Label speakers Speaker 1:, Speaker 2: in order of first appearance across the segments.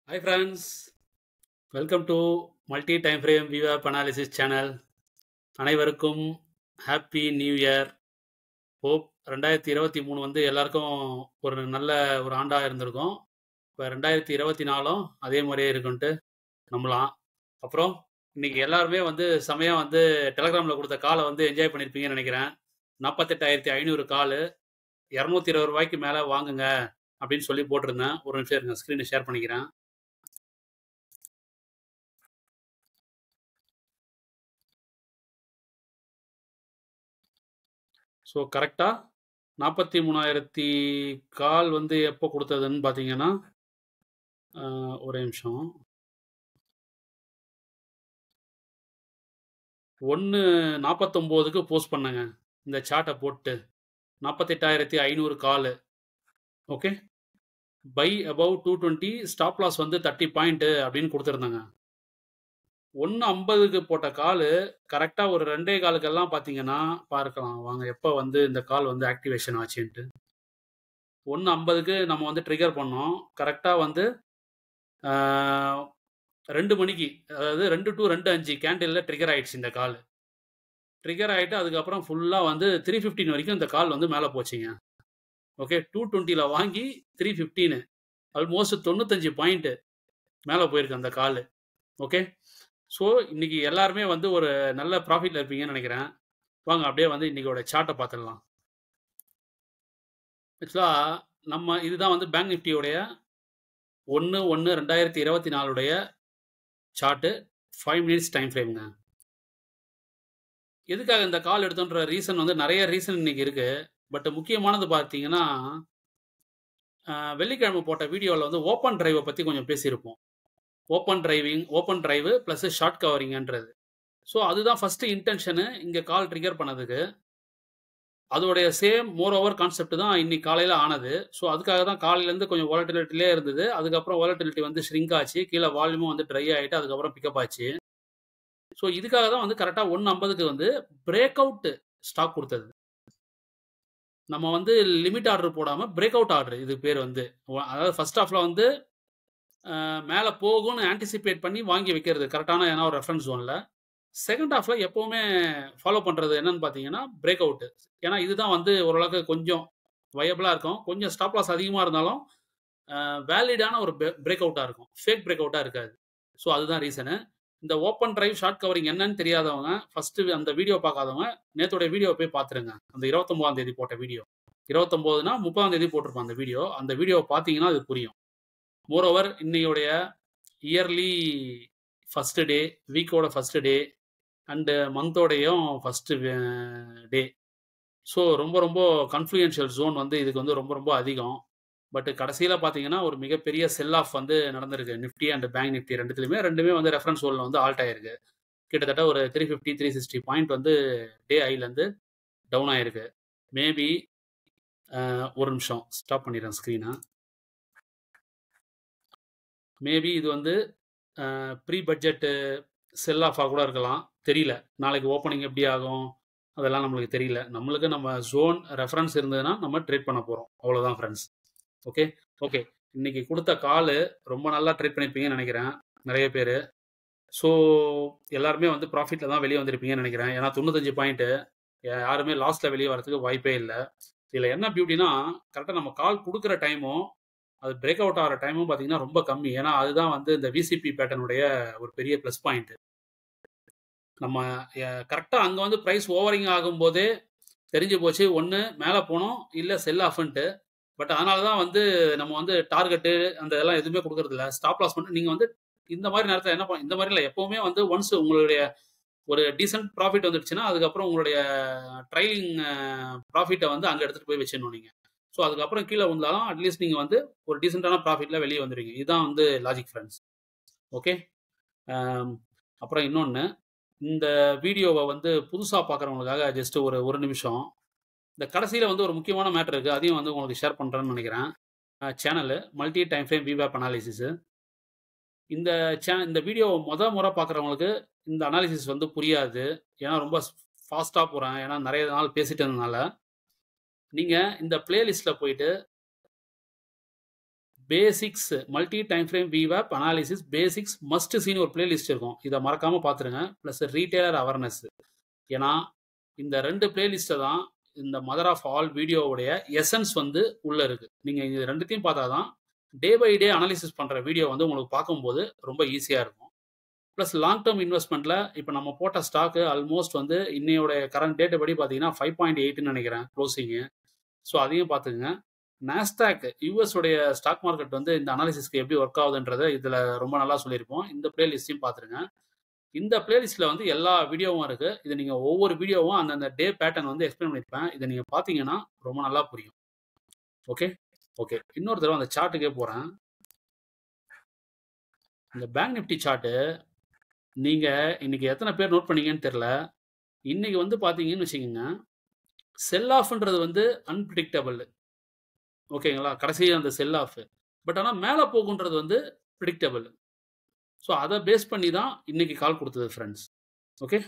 Speaker 1: Hi friends, welcome to Multi Time Frame VWAP Analysis channel. அனைவருக்கும் happy new year hope ரெண்டாயிரத்தி இருபத்தி மூணு வந்து எல்லாருக்கும் ஒரு நல்ல ஒரு ஆண்டாக இருந்திருக்கும் இப்போ ரெண்டாயிரத்தி இருபத்தி நாலும் அதே மாதிரியே இருக்குன்ட்டு நம்பலாம் அப்புறம் இன்னைக்கு எல்லாருமே வந்து செமையாக வந்து டெலகிராமில் கொடுத்த காலை வந்து என்ஜாய் பண்ணியிருப்பீங்கன்னு நினைக்கிறேன் நாற்பத்தெட்டாயிரத்தி ஐநூறு கால் இரநூத்தி இருபது ரூபாய்க்கு மேலே வாங்குங்க அப்படின்னு சொல்லி போட்டிருந்தேன் ஒரு நிமிஷம் இருங்க ஸ்க்ரீனை ஷேர் பண்ணிக்கிறேன் ஸோ கரெக்டாக நாற்பத்தி மூணாயிரத்தி கால் வந்து எப்போ கொடுத்ததுன்னு பார்த்தீங்கன்னா ஆஹ், ஒரே நிமிஷம் ஒன்று நாற்பத்தொம்போதுக்கு போஸ்ட் பண்ணேங்க இந்த சார்ட்டை போட்டு நாற்பத்தெட்டாயிரத்தி ஐநூறு call okay buy above two twenty stop loss வந்து தேர்ட்டி பாயிண்ட்டு அப்படின்னு கொடுத்துருந்தாங்க ஒன்று ஐம்பதுக்கு போட்ட கால் கரெக்டாக ஒரு ரெண்டே காலுக்கெல்லாம் பார்த்தீங்கன்னா பார்க்கலாம் வாங்க எப்போ வந்து இந்த கால் வந்து ஆக்டிவேஷன் ஆச்சுன்ட்டு ஒன்று ஐம்பதுக்கு நம்ம வந்து ட்ரிகர் பண்ணோம் கரெக்டாக வந்து ஆஹ், ரெண்டு மணிக்கு அதாவது ரெண்டு டு ரெண்டு அஞ்சு கேண்டிலில் ட்ரிகர் ஆயிடுச்சு இந்த கால் ட்ரிகர் ஆகிட்டு அதுக்கப்புறம் ஃபுல்லாக வந்து த்ரீ ஃபிஃப்டின் வரைக்கும் இந்த கால் வந்து மேலே போச்சுங்க ஓகே டூ டுவெண்ட்டியில் வாங்கி த்ரீ ஃபிஃப்டீனு ஆல்மோஸ்ட் தொண்ணூத்தஞ்சு பாயிண்ட்டு மேலே போயிருக்கு அந்த கால் ஓகே ஸோ இன்னைக்கு எல்லாருமே வந்து ஒரு நல்ல ப்ராஃபிட்டில் இருப்பீங்கன்னு நினைக்கிறேன் வாங்க அப்படியே வந்து இன்னைக்கோட சார்ட்டை பார்த்துடலாம் ஆக்சுவலாக நம்ம இதுதான் வந்து பேங்க் நிஃப்டியோடைய ஒன்று ஒன்று ரெண்டாயிரத்தி இருபத்தி நாலுடைய சார்ட்டு ஃபைவ் மினிட்ஸ் டைம் ஃப்ரேம்ங்க எதுக்காக இந்த கால் எடுத்தோன்ற ரீசன் வந்து நிறைய ரீசன் இன்னைக்கு இருக்கு பட் முக்கியமானது பார்த்தீங்கன்னா அஹ், வெள்ளிக்கிழமை போட்ட வீடியோவில் வந்து ஓப்பன் டிரைவை பற்றி கொஞ்சம் பேசியிருப்போம் open driving open drive plus short கவரிங்கன்றது ஸோ அதுதான் ஃபர்ஸ்ட் இன்டென்ஷனு இங்கே கால் ட்ரிகர் பண்ணதுக்கு அதோடைய சேம் மோர் ஓவர் கான்செப்ட் தான் இன்னைக்கு காலையில் ஆனது ஸோ அதுக்காக தான் காலையிலேருந்து கொஞ்சம் வாலட்டிலிட்டிலே இருந்தது அதுக்கப்புறம் வாலட்டிலிட்டி வந்து ஷ்ரிங்க் ஆச்சு கீழே வால்யூமும் வந்து ட்ரை ஆகிட்டு அதுக்கப்புறம் பிக்கப் ஆச்சு ஸோ இதுக்காக தான் வந்து கரெக்டாக ஒன்று ஐம்பதுக்கு வந்து பிரேக் அவுட் ஸ்டாக் கொடுத்தது நம்ம வந்து லிமிட் ஆர்டர் போடாமல் பிரேக் அவுட் ஆர்டர் இது பேர் வந்து ஒ- அதாவது ஃபர்ஸ்ட் ஹாஃப்ல வந்து மேலே போகும்னு ஆன்டிசிபேட் பண்ணி வாங்கி வைக்கிறது கரெக்டான ஏன்னா ஒரு ரெஃபரன்ஸ் ஜோனில் செகண்ட் ஹாஃப்ல எப்போவுமே ஃபாலோ பண்ணுறது என்னன்னு பார்த்தீங்கன்னா பிரேக் அவுட்டு ஏன்னா இதுதான் வந்து ஓரளவுக்கு கொஞ்சம் வயபிளாக இருக்கும் கொஞ்சம் ஸ்டாப் லாஸ் அதிகமாக இருந்தாலும் வேலிடான ஒரு பிரேக் அவுட்டாக இருக்கும் ஃபேக் பிரேக் அவுட்டாக இருக்காது ஸோ அதுதான் ரீசனு இந்த ஓப்பன் டிரைவ் ஷார்ட் கவரிங் என்னன்னு தெரியாதவங்க ஃபர்ஸ்ட் அந்த வீடியோ பார்க்காதவங்க நேத்தோட வீடியோ போய் பார்த்துருங்க அந்த இருபத்தொம்போதாம் தேதி போட்ட வீடியோ இருபத்தொம்போதுனா முப்பதாம் தேதி போட்டிருப்போம் அந்த வீடியோ அந்த வீடியோ பார்த்தீங்கன்னா அது புரியும் மோரோவர் இன்னையோடைய இயர்லி ஃபர்ஸ்ட் டே வீக்கோட ஃபர்ஸ்ட் டே அண்டு மந்தோடையும் ஃபர்ஸ்ட் டே ஸோ ரொம்ப ரொம்ப கன்ஃப்ளூயன்ஷியல் ஜோன் வந்து இதுக்கு வந்து ரொம்ப ரொம்ப அதிகம் பட் கடைசியில் பார்த்தீங்கன்னா ஒரு மிகப்பெரிய செல் ஆஃப் வந்து நடந்திருக்கு நிஃப்டி அண்ட் பேங்க் நிஃப்டி ரெண்டுத்துலையுமே ரெண்டுமே வந்து ரெஃபரன்ஸ் ஹோலில் வந்து ஆல்ட் ஆயிருக்கு கிட்டத்தட்ட ஒரு three fifty three sixty point வந்து டே ஐலேருந்து டவுன் ஆயிருக்கு மேபி ஒரு நிமிஷம் ஸ்டாப் பண்ணிடுறேன் ஸ்க்ரீனை மேபி இது வந்து ப்ரீ பட்ஜெட்டு செல் ஆஃபாக கூட இருக்கலாம் தெரியல நாளைக்கு ஓப்பனிங் எப்படி ஆகும் அதெல்லாம் நம்மளுக்கு தெரியல நம்மளுக்கு நம்ம ஜோன் ரெஃபரன்ஸ் இருந்ததுன்னா நம்ம ட்ரேட் பண்ண போகிறோம் அவ்வளோதான் ஃப்ரெண்ட்ஸ் ஓகே ஓகே இன்னைக்கு கொடுத்த கால் ரொம்ப நல்லா ட்ரேட் பண்ணியிருப்பீங்கன்னு நினைக்கிறேன் நிறைய பேர் ஸோ எல்லாருமே வந்து ப்ராஃபிட்டில் தான் வெளியே வந்திருப்பீங்கன்னு நினைக்கிறேன் ஏன்னா தொண்ணூத்தஞ்சு பாயிண்ட்டு யாருமே லாஸ்ட்டில் வெளியே வரதுக்கு வாய்ப்பே இல்லை இதில் என்ன பியூட்டினா கரெக்டாக நம்ம கால் கொடுக்குற டைமும் அது பிரேக் அவுட் ஆகிற டைமும் பார்த்தீங்கன்னா ரொம்ப கம்மி ஏன்னா அதுதான் வந்து இந்த விசிபி பேட்டர்னுடைய ஒரு பெரிய ப்ளஸ் பாயிண்ட் நம்ம கரெக்டாக அங்கே வந்து ப்ரைஸ் ஓவரிங் ஆகும்போதே தெரிஞ்சு போச்சு ஒன்று மேலே போனோம் இல்லை செல் ஆஃப்ன்ட்டு பட் அதனால தான் வந்து நம்ம வந்து டார்கெட்டு அந்த இதெல்லாம் எதுவுமே கொடுக்கறது இல்ல ஸ்டாப் லாஸ் பண்ணிட்டு நீங்கள் வந்து இந்த மாதிரி நேரத்தில் என்ன பண்ண இந்த மாதிரி இல்லை எப்போவுமே வந்து ஒன்ஸ் உங்களுடைய ஒரு டீசென்ட் ப்ராஃபிட் வந்துடுச்சுன்னா அதுக்கப்புறம் உங்களுடைய ட்ரைலிங் ப்ராஃபிட்டை வந்து அங்கே எடுத்துகிட்டு போய் வச்சிடணும் நீங்கள் ஸோ அதுக்கப்புறம் கீழே வந்தாலும் அட்லீஸ்ட் நீங்கள் வந்து ஒரு டீசெண்டான ப்ராஃபிட்டில் வெளியே வந்துடுவீங்க இதுதான் வந்து லாஜிக் ஃப்ரெண்ட்ஸ் ஓகே அப்புறம் இன்னொன்று இந்த வீடியோவை வந்து புதுசாக பார்க்குறவங்களுக்காக ஜஸ்ட் ஒரு ஒரு நிமிஷம் இந்த கடைசியில் வந்து ஒரு முக்கியமான மேட்டர் இருக்குது அதையும் வந்து உங்களுக்கு ஷேர் பண்ணுறேன்னு நினைக்கிறேன் சேனலு மல்டி டைம் ஃப்ரேம் விவேப் அனாலிசிஸு இந்த சே இந்த வீடியோ முத முறை பார்க்குறவங்களுக்கு இந்த அனாலிசிஸ் வந்து புரியாது ஏன்னா ரொம்ப ஃபாஸ்ட்டாக போகிறேன் ஏன்னா நிறைய நாள் பேசிட்டு இருந்ததுனால நீங்கள் இந்த பிளேலிஸ்ட்டில் போயிட்டு பேசிக்ஸ் மல்டி டைம் ஃப்ரேம் விவேப் அனாலிசிஸ் பேசிக்ஸ் மஸ்ட் சீன் ஒரு பிளேலிஸ்ட் இருக்கும் இதை மறக்காமல் பார்த்துருங்க ப்ளஸ் ரீட்டைலர் அவேர்னஸ் ஏன்னா இந்த ரெண்டு பிளேலிஸ்ட்டை தான் இந்த மதர் ஆஃப் ஆல் வீடியோவுடைய எசன்ஸ் வந்து உள்ளே இருக்குது நீங்கள் இது ரெண்டுத்தையும் பார்த்தா தான் டே பை டே அனாலிசிஸ் பண்ணுற வீடியோ வந்து உங்களுக்கு பார்க்கும்போது ரொம்ப ஈஸியாக இருக்கும் ப்ளஸ் லாங் டேர்ம் இன்வெஸ்ட்மெண்ட்டில் இப்போ நம்ம போட்ட ஸ்டாக்கு ஆல்மோஸ்ட் வந்து இன்னையோட கரண்ட் டேட் படி பார்த்தீங்கன்னா ஃபைவ் பாயிண்ட் எயிட்னு நினைக்கிறேன் க்ளோசிங்கு ஸோ அதையும் பார்த்துக்குங்க நாஸ்டாக் யூஎஸ் உடைய ஸ்டாக் மார்க்கெட் வந்து இந்த அனாலிசிஸ்க்கு எப்படி ஒர்க் ஆகுதுன்றதை இதில் ரொம்ப நல்லா சொல்லியிருப்போம் இந்த பிளேலிஸ்ட்டையும் பார்த்துருங்க இந்த பிளேலிஸ்ட்டில் வந்து எல்லா வீடியோவும் இருக்குது இது நீங்கள் ஒவ்வொரு வீடியோவும் அந்தந்த டே பேட்டர்ன் வந்து எக்ஸ்பிளைன் பண்ணியிருப்பேன் இதை நீங்கள் பார்த்தீங்கன்னா ரொம்ப நல்லா புரியும் ஓகே ஓகே இன்னொரு தடவை அந்த சார்ட்டுக்கே போகிறேன் இந்த பேங்க் நிஃப்டி சார்ட்டு நீங்கள் இன்னைக்கு எத்தனை பேர் நோட் பண்ணீங்கன்னு தெரில இன்னைக்கு வந்து பார்த்தீங்கன்னு வச்சுக்கோங்க செல் ஆஃப்ன்றது வந்து அன்பிரிடிக்டபிள் ஓகேங்களா கடைசி அந்த செல் ஆஃப் பட் ஆனால் மேலே போகுன்றது வந்து ப்ரிடிக்டபிள் ஸோ அதை பேஸ் பண்ணி தான் இன்னைக்கு கால் கொடுத்தது ஃப்ரெண்ட்ஸ் ஓகே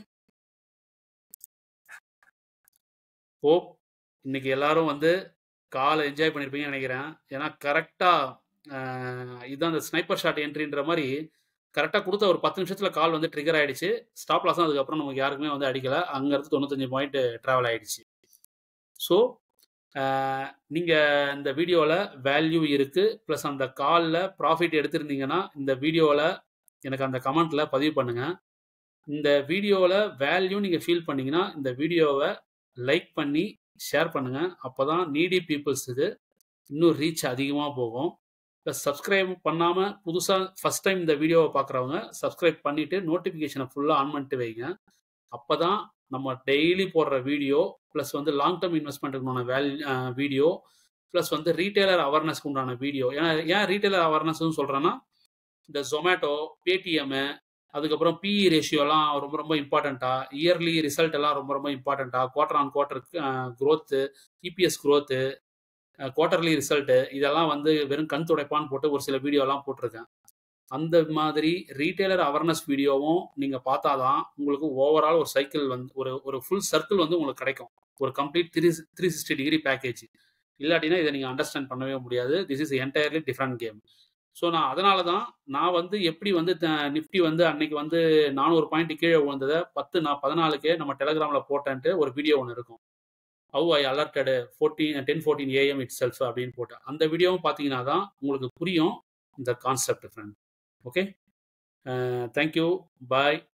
Speaker 1: ஓ இன்னைக்கு எல்லாரும் வந்து காலை என்ஜாய் பண்ணியிருப்பீங்கன்னு நினைக்கிறேன் ஏன்னா கரெக்டாக இதுதான் அந்த ஸ்னைப்பர் ஷாட் என்ட்ரின்ற மாதிரி கரெக்டாக கொடுத்த ஒரு பத்து நிமிஷத்தில் கால் வந்து ட்ரிகர் ஆகிடுச்சு ஸ்டாப் லாஸும் அதுக்கப்புறம் நமக்கு யாருக்குமே வந்து அடிக்கலை அங்கேருந்து தொண்ணூத்தஞ்சு பாயிண்ட் ட்ராவல் ஆகிடுச்சு ஸோ நீங்கள் இந்த வீடியோவில் வேல்யூ இருக்குது ப்ளஸ் அந்த காலில் ப்ராஃபிட் எடுத்திருந்தீங்கன்னா இந்த வீடியோவில் எனக்கு அந்த கமெண்ட்டில் பதிவு பண்ணுங்கள் இந்த வீடியோவில் வேல்யூ நீங்கள் ஃபீல் பண்ணீங்கன்னா இந்த வீடியோவை லைக் பண்ணி ஷேர் பண்ணுங்கள் அப்போ தான் நீடி பீப்புள்ஸுக்கு இன்னும் ரீச் அதிகமாக போகும் ப்ளஸ் சப்ஸ்கிரைப் பண்ணாமல் புதுசாக ஃபஸ்ட் டைம் இந்த வீடியோவை பார்க்குறவங்க சப்ஸ்கிரைப் பண்ணிவிட்டு நோட்டிஃபிகேஷனை ஃபுல்லாக ஆன் பண்ணிட்டு வைங்க அப்போ தான் நம்ம டெய்லி போடுற வீடியோ ப்ளஸ் வந்து லாங் டேர்ம் இன்வெஸ்ட்மெண்ட்டுக்கு வேல் வீடியோ ப்ளஸ் வந்து ரீட்டைலர் அவேர்னஸ்க்கு உண்டான வீடியோ ஏன்னா ஏன் ரீட்டைலர் அவேர்னஸ்னு சொல்கிறேன்னா இந்த ஜொமேட்டோ பேடிஎம்மு அதுக்கப்புறம் பிஇ ரேஷியோலாம் ரொம்ப ரொம்ப இம்பார்ட்டண்ட்டாக இயர்லி ரிசல்ட் எல்லாம் ரொம்ப ரொம்ப இம்பார்ட்டண்ட்டாக quarter on quarter growth EPS growth quarterly result இதெல்லாம் வந்து வெறும் கண் துடைப்பான்னு போட்டு ஒரு சில வீடியோலாம் போட்டிருக்கேன் அந்த மாதிரி ரீட்டைலர் அவேர்னஸ் வீடியோவும் நீங்கள் பார்த்தா தான் உங்களுக்கு ஓவரால் ஒரு சைக்கிள் வந்து ஒரு ஒரு ஃபுல் சர்க்கிள் வந்து உங்களுக்கு கிடைக்கும் ஒரு complete three three sixty degree package இல்லாட்டினா இதை நீங்கள் அண்டர்ஸ்டாண்ட் பண்ணவே முடியாது this is entirely different game so நான் அதனால தான் நான் வந்து எப்படி வந்து நிஃப்டி வந்து அன்னைக்கு வந்து நானூறு பாயிண்ட் கீழே விழுந்ததை பத்து நான் பதினாலுக்கே நம்ம டெலகிராமில் போட்டேன்ட்டு ஒரு வீடியோ ஒன்று இருக்கும் how I alerted fourteen ten fourteen AM itself அப்படின்னு போட்டேன் அந்த வீடியோவும் பார்த்தீங்கன்னா தான் உங்களுக்கு புரியும் இந்த கான்செப்ட் ஃப்ரெண்ட் ஓகே தேங்க்யூ பாய்